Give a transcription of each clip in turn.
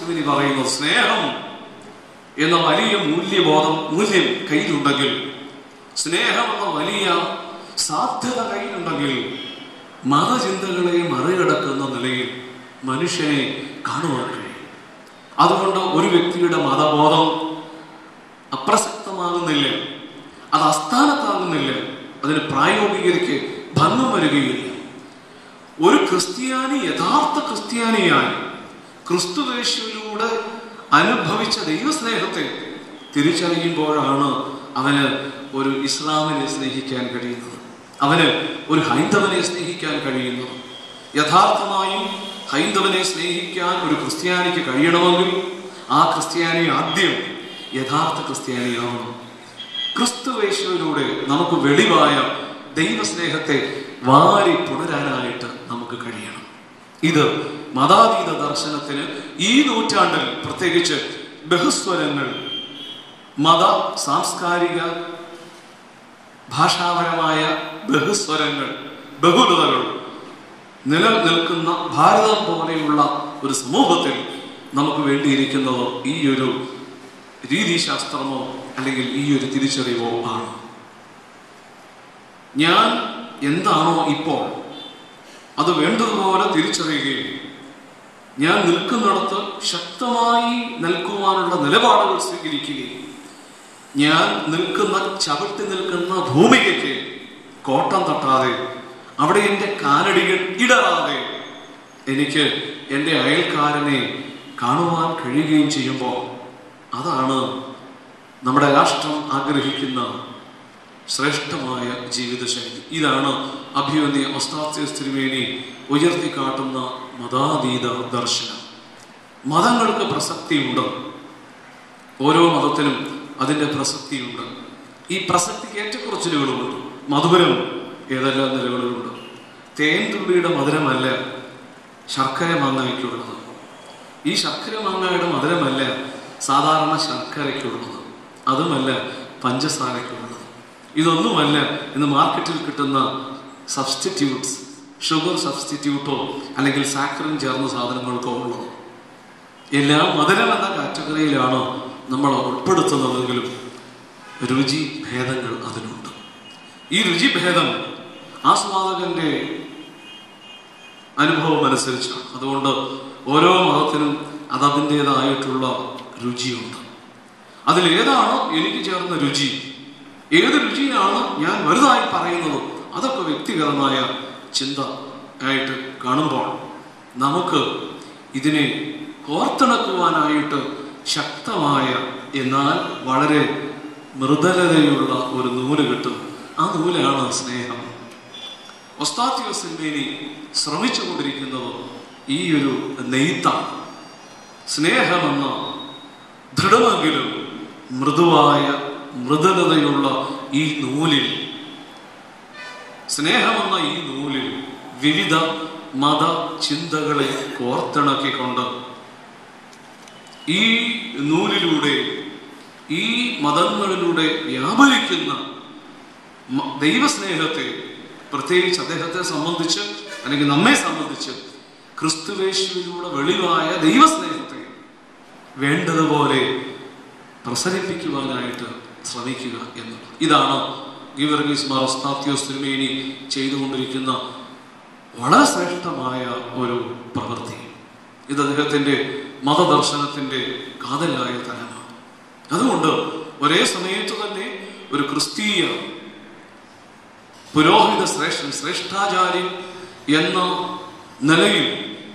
തിരുമേനി പറയുന്നത് സ്നേഹം എന്ന വലിയ മൂല്യബോധം മൂല്യം കയ്യിലുണ്ടെങ്കിൽ സ്നേഹം എന്ന വലിയ സാധ്യത കയ്യിലുണ്ടെങ്കിൽ മതചിന്തകളെ മറികടക്കുന്ന നിലയിൽ മനുഷ്യനെ കാണുവാൻ കഴിയും അതുകൊണ്ട് ഒരു വ്യക്തിയുടെ മതബോധം അപ്രസക്തമാകുന്നില്ല അത് അസ്ഥാനത്താകുന്നില്ല അതിന് പ്രായോഗികതയ്ക്ക് ഭംഗം വരികയില്ല ഒരു ക്രിസ്ത്യാനി യഥാർത്ഥ ക്രിസ്ത്യാനിയായി ക്രിസ്തുവേശുവിലൂടെ അനുഭവിച്ച ദൈവസ്നേഹത്തെ തിരിച്ചറിയുമ്പോഴാണ് അവന് ഒരു ഇസ്ലാമിനെ സ്നേഹിക്കാൻ കഴിയുന്നത് അവന് ഒരു ഹൈന്ദവനെ സ്നേഹിക്കാൻ കഴിയുന്നത് യഥാർത്ഥമായും ഹൈന്ദവനെ സ്നേഹിക്കാൻ ഒരു ക്രിസ്ത്യാനിക്ക് കഴിയണമെങ്കിൽ ആ ക്രിസ്ത്യാനി ആദ്യം യഥാർത്ഥ ക്രിസ്ത്യാനിയാവണം ക്രിസ്തുവേശുവിലൂടെ നമുക്ക് വെളിവായ ദൈവസ്നേഹത്തെ വാരി പുണരാനായിട്ട് നമുക്ക് കഴിയണം ഇത് മതാതീത ദർശനത്തിന് ഈ നൂറ്റാണ്ടിൽ പ്രത്യേകിച്ച് ബഹുസ്വരങ്ങൾ മത സാംസ്കാരിക ഭാഷാപരമായ ബഹുസ്വരങ്ങൾ ബഹുലതകൾ നിലനിൽക്കുന്ന ഭാരതം പോലെയുള്ള ഒരു സമൂഹത്തിൽ നമുക്ക് വേണ്ടിയിരിക്കുന്നത് ഈ ഒരു രീതിശാസ്ത്രമോ അല്ലെങ്കിൽ ഈ ഒരു തിരിച്ചറിവോ ആണ് ഞാൻ എന്താണോ ഇപ്പോൾ അത് വേണ്ടതുപോലെ തിരിച്ചറിയുകയും ഞാൻ നിൽക്കുന്നിടത്ത് ശക്തമായി നിൽക്കുവാനുള്ള നിലപാടുകൾ സ്വീകരിക്കുകയും ഞാൻ നിൽക്കുന്ന ചവിട്ടി നിൽക്കുന്ന ഭൂമികയ്ക്ക് കോട്ടം തട്ടാതെ അവിടെ എൻ്റെ കാലടികൾ ഇടറാതെ എനിക്ക് എൻ്റെ അയൽക്കാരനെ കാണുവാൻ കഴിയുകയും ചെയ്യുമ്പോൾ അതാണ് നമ്മുടെ രാഷ്ട്രം ആഗ്രഹിക്കുന്ന ശ്രേഷ്ഠമായ ജീവിതശൈലി ഇതാണ് അഭിമന്യ ഒസ്താത്യോസ് തിരുമേനി ഉയർത്തിക്കാട്ടുന്ന മതാതീത ദർശനം മതങ്ങൾക്ക് പ്രസക്തിയുണ്ട് ഓരോ മതത്തിനും അതിൻ്റെ പ്രസക്തിയുണ്ട് ഈ പ്രസക്തിക്ക് ഏറ്റക്കുറച്ചിലുകളുമുണ്ട് മധുരം ഏതെല്ലാം നിലകളിലുണ്ട് തേൻ തുള്ളിയുടെ മധുരമല്ല ശർക്കര മാങ്ങയ്ക്കുള്ളത് ഈ ശർക്കര മാങ്ങയുടെ മധുരമല്ല സാധാരണ ശർക്കരയ്ക്കുള്ളത് അതുമല്ല പഞ്ചസാരയ്ക്കുള്ളത് ഇതൊന്നുമല്ല ഇന്ന് മാർക്കറ്റിൽ കിട്ടുന്ന സബ്സ്റ്റിറ്റ്യൂട്ട്സ് ഷുഗർ സബ്സ്റ്റിറ്റ്യൂട്ടോ അല്ലെങ്കിൽ സാക്കറിൻ ചേർന്ന സാധനങ്ങൾക്കോ ഉള്ളത് എല്ലാം മധുരം എന്ന കാറ്റഗറിയിലാണ് നമ്മൾ ഉൾപ്പെടുത്തുന്നതെങ്കിലും രുചി ഭേദങ്ങൾ അതിനുണ്ട് ഈ രുചി ഭേദം ആസ്വാദകന്റെ അനുഭവം അനുസരിച്ചാണ് അതുകൊണ്ട് ഓരോ മതത്തിനും അതതിൻ്റെതായിട്ടുള്ള രുചിയുണ്ട് അതിലേതാണോ എനിക്ക് ചേർന്ന രുചി ഏത് രുചിയാണ് ഞാൻ വലുതായി പറയുന്നത് അതൊക്കെ വ്യക്തിഗതമായ ചിന്ത ആയിട്ട് കാണുമ്പോൾ നമുക്ക് ഇതിനെ കോർത്തിണക്കുവാനായിട്ട് ശക്തമായ എന്നാൽ വളരെ മൃദുലതയുള്ള ഒരു നൂല് കിട്ടും ആ നൂലാണ് സ്നേഹം ഒസ്താത്യോസിന്മേനി ശ്രമിച്ചുകൊണ്ടിരിക്കുന്നത് ഈ ഒരു നെയ്ത്താണ് സ്നേഹമെന്ന ദൃഢമെങ്കിലും മൃദുവായ മൃദുലതയുള്ള ഈ നൂലിൽ സ്നേഹമെന്ന ഈ നൂലിൽ വിവിധ മത ചിന്തകളെ കോർത്തിണക്കിക്കൊണ്ട് ഈ നൂലിലൂടെ ഈ മതങ്ങളിലൂടെ വ്യാപരിക്കുന്ന മ- ദൈവസ്നേഹത്തെ പ്രത്യേകിച്ച് അദ്ദേഹത്തെ സംബന്ധിച്ച് അല്ലെങ്കിൽ നമ്മെ സംബന്ധിച്ച് ക്രിസ്തുവേശുവിലൂടെ വെളിവായ ദൈവസ്നേഹത്തെ വേണ്ടതുപോലെ പ്രസരിപ്പിക്കുവാനായിട്ട് ശ്രമിക്കുക എന്നുള്ളത് ഇതാണ് ഗീവർഗീസ് മാറോസ്താത്യോസ് തിരുമേനി ചെയ്തുകൊണ്ടിരിക്കുന്ന വളരെ ശ്രേഷ്ഠമായ ഒരു പ്രവൃത്തി ഇത് അദ്ദേഹത്തിൻ്റെ മതദർശനത്തിൻ്റെ കാതലായ തലമാണ് അതുകൊണ്ട് ഒരേ സമയത്ത് തന്നെ ഒരു ക്രിസ്തീയ പുരോഹിത ശ്രേഷ്ഠൻ ശ്രേഷ്ഠാചാര്യൻ എന്ന നിലയിൽ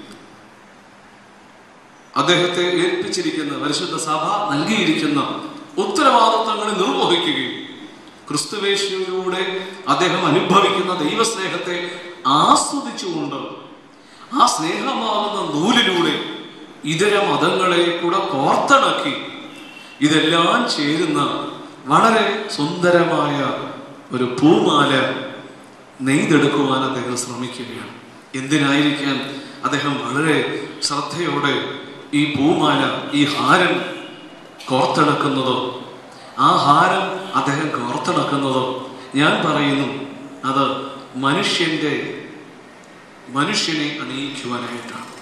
അദ്ദേഹത്തെ ഏൽപ്പിച്ചിരിക്കുന്ന പരിശുദ്ധ സഭ നൽകിയിരിക്കുന്ന ഉത്തരവാദിത്തങ്ങളെ നിർവഹിക്കുകയും ക്രിസ്തുവേശുവിലൂടെ അദ്ദേഹം അനുഭവിക്കുന്ന ദൈവസ്നേഹത്തെ ആസ്വദിച്ചുകൊണ്ട് ആ സ്നേഹമാകുന്ന നൂലിലൂടെ ഇതര മതങ്ങളെ കൂടെ കോർത്തിണക്കി ഇതെല്ലാം ചേരുന്ന വളരെ സുന്ദരമായ ഒരു പൂമാല നെയ്തെടുക്കുവാൻ അദ്ദേഹം ശ്രമിക്കുകയാണ് എന്തിനായിരിക്കാൻ അദ്ദേഹം വളരെ ശ്രദ്ധയോടെ ഈ പൂമാല ഈ ഹാരം കോർത്തിണക്കുന്നതോ ആ ഹാരം അദ്ദേഹം കോർത്തിണക്കുന്നതോ ഞാൻ പറയുന്നു അത് മനുഷ്യന്റെ മനുഷ്യനെ അണിയിക്കുവാനായിട്ടാണ്